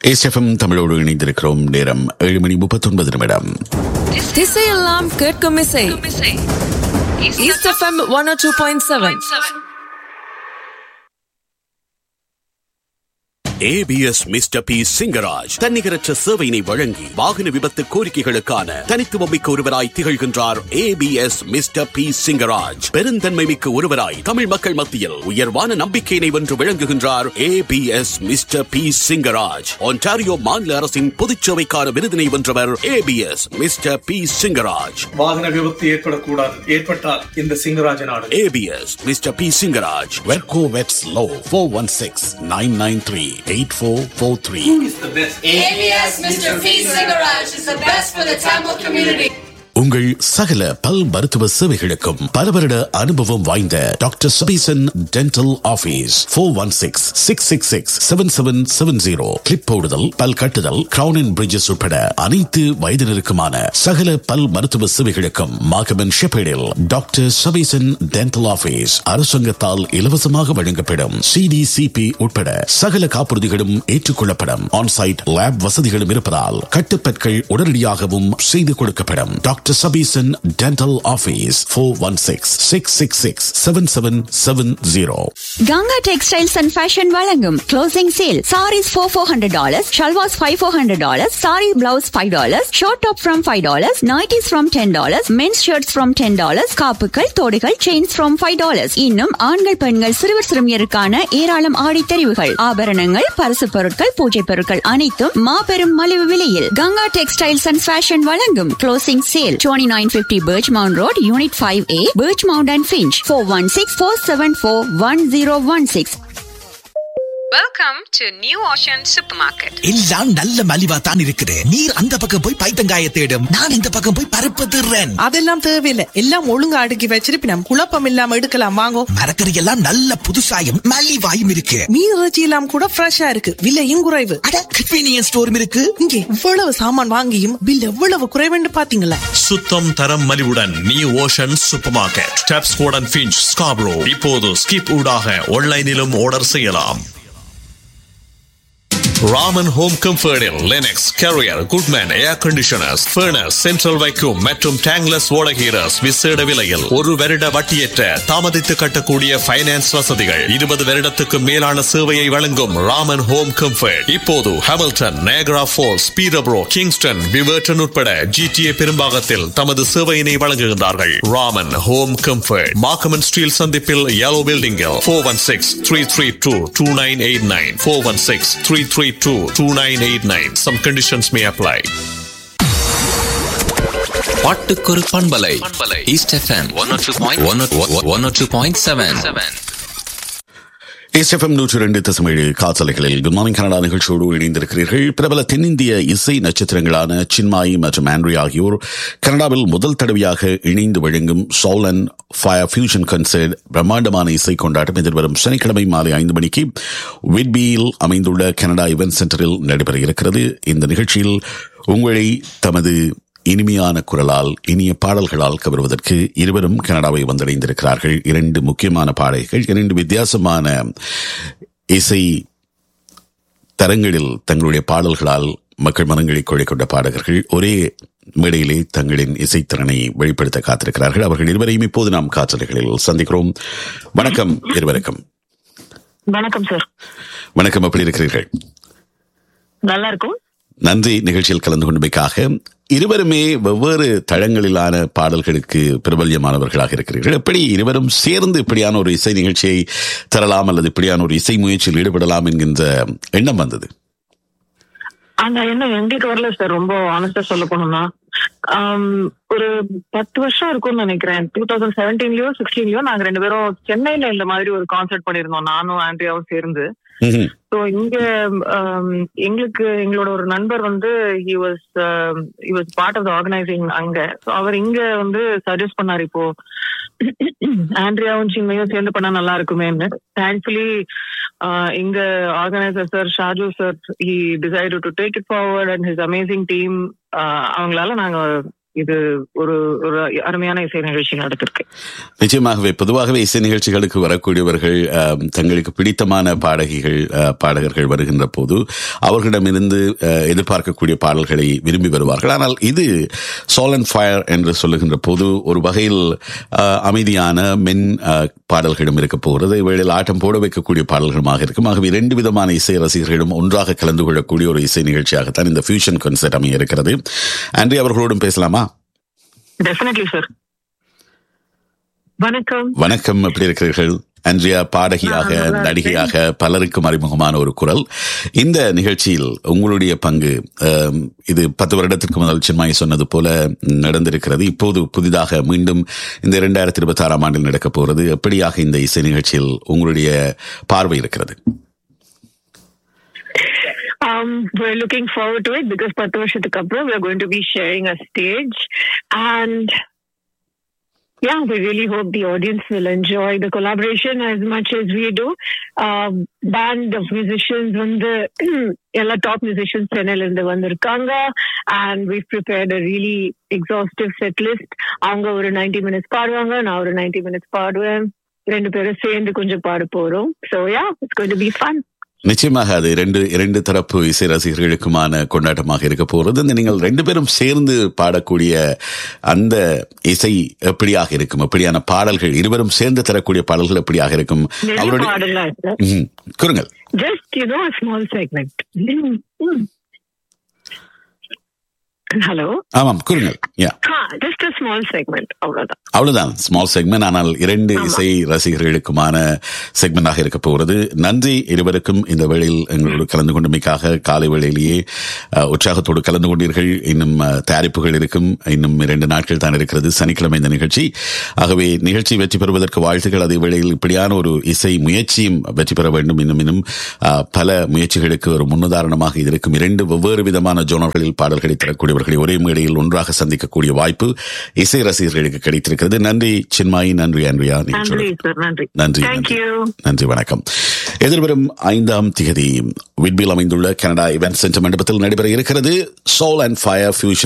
ஏஸ்எஃப்எம் தமிழோடு இணைந்திருக்கிறோம் நேரம் ஏழு மணி முப்பத்தொன்பது நிமிடம் திசையெல்லாம் கேட்கும் இசை East FM one two point seven ABS mister P Singaraj தன்னிகரற்ற சேவையினை வழங்கி வாகன விபத்து கோரிக்கைகளுக்கான தனித்துவமிக்க ஒருவராய் திகழ்கின்றார் ஏபிஎஸ் மிஸ்டர் பி சிங்கராஜ் பெருந்தன்மை மிக்க ஒருவராய் தமிழ் மக்கள் மத்தியில் உயர்வான நம்பிக்கையினை வென்று விளங்குகின்றார் ABS mister P Singaraj Ontario மாநில அரசின் பொதுச்சேவைக்கான விருதினை வென்றவர் ஏபிஎஸ் மிஸ்டர் பி சிங்கராஜ் வாகன விபத்து ஏற்படக்கூடாது ஏற்பட்டால் இந்த சிங்கராஜ நாடு ஏபிஎஸ் மிஸ்டர் பி சிங்கராஜ் வெர்கோ வெட்ஸ் லோ four one six nine nine three eight four four three is the best ABS Mr. P. Cigarage is the best for the Tamil community. உங்கள் சகல பல் மருத்துவ சேவைகளுக்கும் பல வருட அனுபவம் வாய்ந்த doctor Sabeesan dental office four one six six six six seven seven seven zero clip போடுதல் பல் கட்டுதல் கிரவுன் அண்ட் பிரிட்ஜஸ் உட்பட அனைத்து வயதினருக்குமான சகல பல் மருத்துவ சேவைகளுக்கும் மாகமன் ஷெப்பேடில் டாக்டர் சபீசன் டென்டல் ஆபீஸ் அரசாங்கத்தால் இலவசமாக வழங்கப்படும் சிடிசிபி உட்பட சகல காப்புறுதிகளும் ஏற்றுக்கொள்ளப்படும் ஆன்சைட் லேப் வசதிகளும் இருப்பதால் கட்டுப்பற்கள் உடனடியாகவும் செய்து கொடுக்கப்படும் doctor Sabeesan dental office four one six six six six seven seven seven zero Ganga textiles and fashion வழங்கும் closing sale saris four four hundred dollars salwars five four hundred dollars sari blouse five dollars short top from five dollars nighties from ten dollars men's shirts from ten dollars காப்புகள் தோடுகள் chains from five dollars இன்னும் ஆண்கள் பெண்கள் சிறுவர் சிறுமியருக்கான ஏராளம் ஆடி தெரிவுகள் ஆபரணங்கள் பரிசு பொருட்கள் பூஜை பொருட்கள் அனைத்தும் மாபெரும் மலிவு விலையில் கங்கா டெக்ஸ்டைல்ஸ் அண்ட் ஃபேஷன் வழங்கும் closing sale twenty nine fifty Birchmount road unit five A Birchmount and Finch four one six four seven four one zero one six Welcome to New Ocean Supermarket. எல்லாம் நல்ல மலிவா தான் இருக்குது நீர் அந்த பக்கம் போய் பைத்தங்காய தேடும் நான் இந்த பக்கம் போய் பருப்பு திருறேன் அதெல்லாம் தேவையில்லை எல்லாம் ஒழுங்கா அடுக்கி வச்சிருப்பி நம்ம குழப்பம் இல்லாம எடுக்கலாம் வாங்கோ மரக்கறி எல்லாம் நல்ல புதுசாயும் மலிவாயும் இருக்கு மீன் இறைச்சி எல்லாம் கூட ஃப்ரெஷ்ஷா இருக்கு விலையும் குறைவு அட கன்வீனியன்ஸ் ஸ்டோரும் இருக்கு இங்கே இவ்வளவு சாமான் வாங்கியும் பில் எவ்வளவு குறைவுன்னு பாத்தீங்களா சுத்தம் தரம் மலிவுடன் நியூ ஓஷன் சூப்பர் மார்க்கெட் டப்ஸ் கோடன் ஃபிஞ்ச் ஸ்காப்ரோ இப்போது ஸ்கிப் ஊடாக ஆன்லைனிலும் ஆர்டர் செய்யலாம் ராமன் ஹோம் கம்ஃபர்டில் Lennox Carrier Goodman air conditioners furnace central வைக்கும் மற்றும் டேங்லஸ் ஓடகீரஸ் விசேட விலையில் ஒரு வருட வட்டியற்ற தாமதித்து கட்டக்கூடிய ஃபைனான்ஸ் வசதிகள் இருபது வருடத்துக்கு மேலான சேவையை வழங்கும் ராமன் ஹோம் கம்ஃபர்ட் இப்போது Hamilton Niagara Falls Peterborough Kingston விவர்டன் உட்பட ஜிடிஏ பெரும்பாகத்தில் தமது சேவையினை வழங்குகின்றார்கள் Raman home comfort Markham Steeles சந்திப்பில் yellow building four one six three three two two nine eight nine four one six three three two two nine eight nine some conditions may apply பாட்டுக்கொரு பண்பலை East FM one two point seven SFM நூற்றி ரெண்டு தசமேழு காசலைகளில் good morning Canada நிகழ்ச்சியோடு இணைந்திருக்கிறீர்கள் பிரபல தென்னிந்திய இசை நட்சத்திரங்களான சின்மாயி மற்றும் ஆண்ட்ரி ஆகியோர் கனடாவில் முதல் தடவையாக இணைந்து வழங்கும் soul and fire fusion concert பிரம்மாண்டமான இசை கொண்டாட்டம் எதிர்வரும் சனிக்கிழமை மாலை ஐந்து மணிக்கு விட்பியில் அமைந்துள்ள கனடா இவென்ட் சென்டரில் நடைபெற இருக்கிறது இந்த நிகழ்ச்சியில் உங்களை தமது இனிமையான குரலால் இனிய பாடல்களால் கவருவதற்கு இருவரும் கனடாவை வந்தடைந்திருக்கிறார்கள் இரண்டு முக்கியமான பாடல்கள் இரண்டு வித்தியாசமான இசை தரங்களில் தங்களுடைய பாடல்களால் மக்கள் மனங்களை கொள்ள பாடகர்கள் ஒரே மேடையிலே தங்களின் இசைத்திறனை வெளிப்படுத்த காத்திருக்கிறார்கள் அவர்கள் இருவரையும் இப்போது நாம் காற்றலைகளில் சந்திக்கிறோம் வணக்கம் இருவருக்கும் வணக்கம் சார் வணக்கம் எப்படி இருக்கிறீர்கள் நல்லா இருக்கும் நன்றி நிகழ்ச்சியில் கலந்து கொண்டமைக்காக இருவருமே வெவ்வேறு தளங்களிலான பாடல்களுக்கு பிரபல்யமானவர்களாக இருக்கிறீர்கள் எப்படி இருவரும் சேர்ந்து இப்படியான ஒரு இசை நிகழ்ச்சியை தரலாம் அல்லது இப்படியான ஒரு இசை முயற்சியில் ஈடுபடலாம் என்கின்ற எண்ணம் வந்தது அந்த எண்ணம் எங்களுக்கு வரல சார் ரொம்ப ஆனஸ்டா சொல்ல போனோம்னா ஆம், ஒரு பத்து வருஷம் இருக்கும்னு நினைக்கிறேன் டூ தௌசண்ட் செவன்டீன்லயோ சிக்ஸ்டீன்லயோ நாங்க ரெண்டு பேரும் சென்னையில இந்த மாதிரி ஒரு கான்சர்ட் பண்ணியிருந்தோம் நானும் ஆண்ட்ரியாவும் சேர்ந்து ம்ஹும். ஸோ இங்க ஆம், எங்களுக்கு எங்களோட ஒரு நண்பர் வந்து he was he was part of the organising அங்க ஸோ அவர் இங்க வந்து சஜஸ்ட் பண்ணாரு இப்போ ஆண்ட்ரியாவும் சின்மையும் சேர்ந்து பண்ணா நல்லா இருக்குமேன்னு தேங்க்ஃபுல்லி இங்க organiser sir Shaju sir he decide to take it forward and his amazing team அவங்களால நாங்க இது ஒரு ஒரு அருமையான இசை நிகழ்ச்சி நடந்திருக்கு நிச்சயமாகவே பொதுவாகவே இசை நிகழ்ச்சிகளுக்கு வரக்கூடியவர்கள் ஆம், தங்களுக்கு பிடித்தமான பாடகிகள் ஆ, பாடகர்கள் வருகின்ற போது அவர்களிடமிருந்து ஆ, எதிர்பார்க்கக்கூடிய பாடல்களை விரும்பி வருவார்கள் ஆனால் இது சோல் அண்ட் ஃபயர் என்று சொல்லுகின்ற போது ஒரு வகையில் ஆ, அமைதியான மென் ஆ, பாடல்களும் இருக்க போகிறது இவைகளில் ஆட்டம் போட வைக்கக்கூடிய பாடல்களுமாக இருக்கும் ஆகவே இரண்டு விதமான இசை ரசிகர்களும் ஒன்றாக கலந்து கொள்ளக்கூடிய ஒரு இசை நிகழ்ச்சியாகத்தான் இந்த ஃபியூஷன் கான்சர்ட் அமைய இருக்கிறது ஆண்ட்ரி அவர்களோடும் பேசலாமா டெஃபினெட்லி சார் வணக்கம் வணக்கம் எப்படி இருக்கிறீர்கள் அன்றியா பாடகியாக நான் நல்லா இருக்கேன். நடிகையாக பலருக்கும் அறிமுகமான ஒரு குரல் இந்த நிகழ்ச்சியில் உங்களுடைய பங்கு ஆம், இது பத்து வருடத்திற்கு முதல் சின்மாய் சொன்னது போல நடந்திருக்கிறது இப்போது புதிதாக மீண்டும் இந்த இரண்டாயிரத்தி இருபத்தி ஆறாம் ஆண்டில் நடக்கப் போகிறது எப்படியாக இந்த இசை நிகழ்ச்சியில் உங்களுடைய பார்வை இருக்கிறது Um, we're looking forward to it because பத்து வருஷத்துக்கு அப்புறம் we're going to be sharing a stage and yeah, we really hope the audience will enjoy the collaboration as much as we do. Um, band of musicians வந்து எல்லா top musicians சென்னையில இருந்து வந்திருக்காங்க and we've prepared a really exhaustive set list. அவங்க ஒரு 90 minutes பாடுவாங்க நான் ஒரு 90 minutes பாடுவேன் ரெண்டு பேரும் சேர்ந்து கொஞ்சம் பாட போறோம் so yeah it's going to be fun நிச்சயமாக அது இரண்டு இரண்டு தரப்பு இசை ரசிகர்களுக்குமான கொண்டாட்டமாக இருக்க போகிறது இந்த நீங்கள் ரெண்டு பேரும் சேர்ந்து பாடக்கூடிய அந்த இசை எப்படியாக இருக்கும் எப்படியான பாடல்கள் இருவரும் சேர்ந்து தரக்கூடிய பாடல்கள் எப்படியாக இருக்கும் நிறைய அவருடைய பாடலாம் இல்ல ம்ஹும். கூறுங்கள் just you know a small segment hello ஆமாம் கூறுங்கள் யா ha just a small segment அவ்வளவுதான் அவ்வளவுதான் ஸ்மால் செக்மெண்ட் ஆனால் இரண்டு இசை ரசிகர்களுக்குமான செக்மெண்டாக இருக்க போகிறது நன்றி இருவருக்கும் இந்த வேளையில் எங்களோடு கலந்து கொண்டமைக்காக காலை வேளையிலேயே அஹ், உற்சாகத்தோடு கலந்து கொண்டீர்கள் இன்னும் அஹ், தயாரிப்புகள் இருக்கும் இன்னும் இரண்டு நாட்கள் தான் இருக்கிறது சனிக்கிழமை இந்த நிகழ்ச்சி ஆகவே நிகழ்ச்சி வெற்றி பெறுவதற்கு வாழ்த்துக்கள் அதே வேளையில் இப்படியான ஒரு இசை முயற்சியும் வெற்றி பெற வேண்டும் இன்னும் இன்னும் அஹ், பல முயற்சிகளுக்கு ஒரு முன்னுதாரணமாக இது இருக்கும் இரண்டு வெவ்வேறு விதமான ஜோனர்களில் பாடல்களை தரக்கூடியவர்களை ஒரே மேடையில் ஒன்றாக சந்திக்கக்கூடிய வாய்ப்பு இசை ரசிகர்களுக்கு கிடைத்திருக்கிறது நன்றி சின்மாயி நன்றி அன்றியா நன்றி சார் நன்றி நன்றி Thank நன்றி. you. நன்றி வணக்கம் எதிர்வரும் ஐந்தாம் திகதி விட்பில் அமைந்துள்ள கனடா இவென்ட் சென்டர் மண்டபத்தில் நடைபெற இருக்கிறது சோல் அண்ட் ஃபயர் ஃபியூஷன்